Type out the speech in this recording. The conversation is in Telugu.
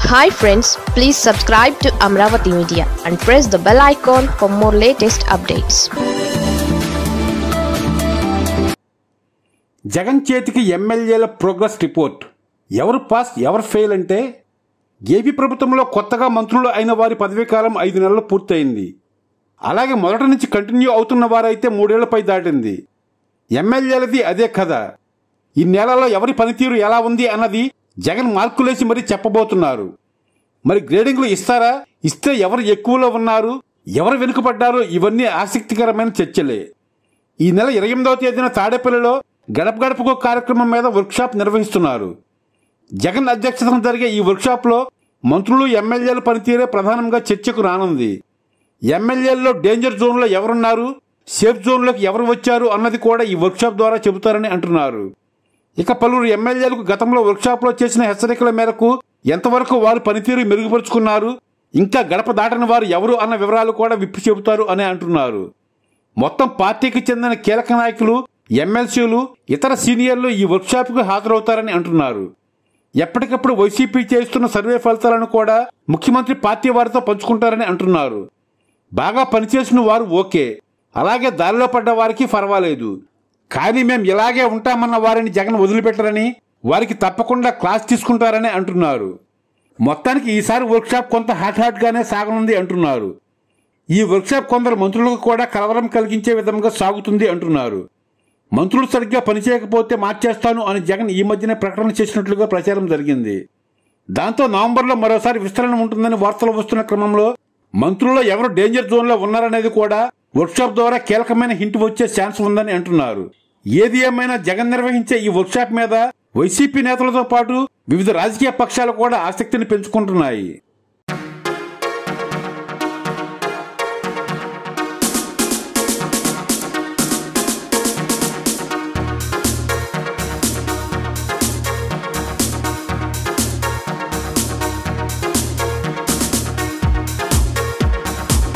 hi friends please subscribe to Amaravati media and press the bell icon for more latest updates Jagan చేతికి ఎమ్మెల్యేల ప్రోగ్రెస్ రిపోర్ట్ ఎవరు పాస్ ఎవరు ఫెయిల్ అంటే ఏపీ ప్రభుత్వంలో కొత్తగా మంత్రులు అయిన వారి పదవీకాలం ఐదు నెలలు పూర్తయింది అలాగే మొదటి నుంచి కంటిన్యూ అవుతున్న వారైతే మూడేళ్లపై దాటింది ఎమ్మెల్యేలది అదే కథ ఈ నెలలో ఎవరి పనితీరు ఎలా ఉంది అన్నది జగన్ మార్కులేసి మరీ చెప్పబోతున్నారు మరి గ్రేడింగ్లు ఇస్తారా ఇస్తే ఎవరు ఎక్కువలో ఉన్నారు ఎవరు వెనుకబడ్డారు ఇవన్నీ ఆసక్తికరమైన చర్చలే ఈ నెల ఇరవై ఎనిమిదవ తేదీన తాడేపల్లిలో గడప గడపకు కార్యక్రమం మీద వర్క్షాప్ నిర్వహిస్తున్నారు జగన్ అధ్యక్షతన జరిగే ఈ వర్క్షాప్లో మంత్రులు ఎమ్మెల్యేల పనితీరే ప్రధానంగా చర్చకు రానుంది ఎమ్మెల్యేల్లో డేంజర్ జోన్లో ఎవరున్నారు సేఫ్ జోన్లోకి ఎవరు వచ్చారు అన్నది కూడా ఈ వర్క్షాప్ ద్వారా చెబుతారని అంటున్నారు ఇక పలువురు ఎమ్మెల్యేలకు గతంలో వర్క్షాప్లో చేసిన హెచ్చరికల మేరకు ఎంతవరకు వారు పనితీరు మెరుగుపరుచుకున్నారు ఇంకా గడప దాటని వారు ఎవరు అన్న వివరాలు కూడా విప్పి చెబుతారు అని అంటున్నారు మొత్తం పార్టీకి చెందిన కీలక నాయకులు ఎమ్మెల్సీలు ఇతర సీనియర్లు ఈ వర్క్షాప్కు హాజరవుతారని అంటున్నారు ఎప్పటికప్పుడు వైసీపీ చేస్తున్న సర్వే ఫలితాలను కూడా ముఖ్యమంత్రి పార్టీ వారితో పంచుకుంటారని అంటున్నారు బాగా పనిచేసిన వారు ఓకే అలాగే దారిలో పడ్డ వారికి పర్వాలేదు కానీ మేము ఇలాగే ఉంటామన్న వారిని జగన్ వదిలిపెట్టరని వారికి తప్పకుండా క్లాస్ తీసుకుంటారని అంటున్నారు మొత్తానికి ఈసారి వర్క్షాప్ కొంత హాట్ హాట్గానే సాగనుంది అంటున్నారు ఈ వర్క్షాప్ కొందరు మంత్రులకు కూడా కలవరం కలిగించే విధంగా సాగుతుంది అంటున్నారు మంత్రులు సరిగ్గా పనిచేయకపోతే మార్చేస్తాను అని జగన్ ఈ మధ్యనే ప్రకటన చేసినట్లుగా ప్రచారం జరిగింది దాంతో నవంబర్లో మరోసారి విస్తరణ ఉంటుందని వార్తలు వస్తున్న క్రమంలో మంత్రుల్లో ఎవరు డేంజర్ జోన్లో ఉన్నారనేది కూడా వర్క్షాప్ ద్వారా కీలకమైన హింట్ వచ్చే ఛాన్స్ ఉందని అంటున్నారు ఏది ఏమైనా జగన్ నిర్వహించే ఈ వర్క్షాప్ మీద వైసీపీ నేతలతో పాటు వివిధ రాజకీయ పక్షాలు కూడా ఆసక్తిని పెంచుకుంటున్నాయి